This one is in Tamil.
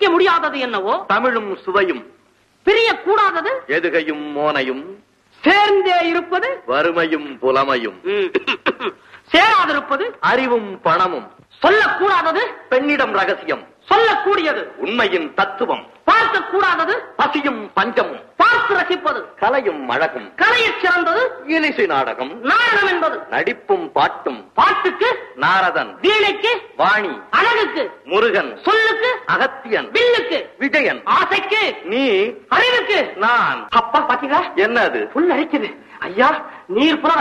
பிரிக்க முடியாதது என்னவோ தமிழும் சுவையும் பிரியக்கூடாதது எதுகையும் மோனையும் சேர்ந்தே இருப்பது வறுமையும் புலமையும் ம். சேராதிருப்பது அறிவும் பணமும் சொல்லக்கூடாதது பெண்ணிடம் ரகசியம் சொல்லக்கூடியது உண்மையின் தத்துவம் பார்க்கக்கூடாதது பசியும் பஞ்சமும் பார்த்து ரசிப்பது கலையும் அழகும் கலையச் சிறந்தது இலிசை நாடகம் நாடகம் என்பது நடிப்பும் பாட்டும் பாட்டுக்கு நாரதன் வீணைக்கு வாணி அழகுக்கு முருகன் சொல்லுக்கு அகத்தியன் வில்லுக்கு விஜயன் ஆசைக்கு நீ அறிவுக்கு நான் அப்பா பாத்தீங்களா என்னது புல் அழைக்குது ஐயா நீர் புலவர்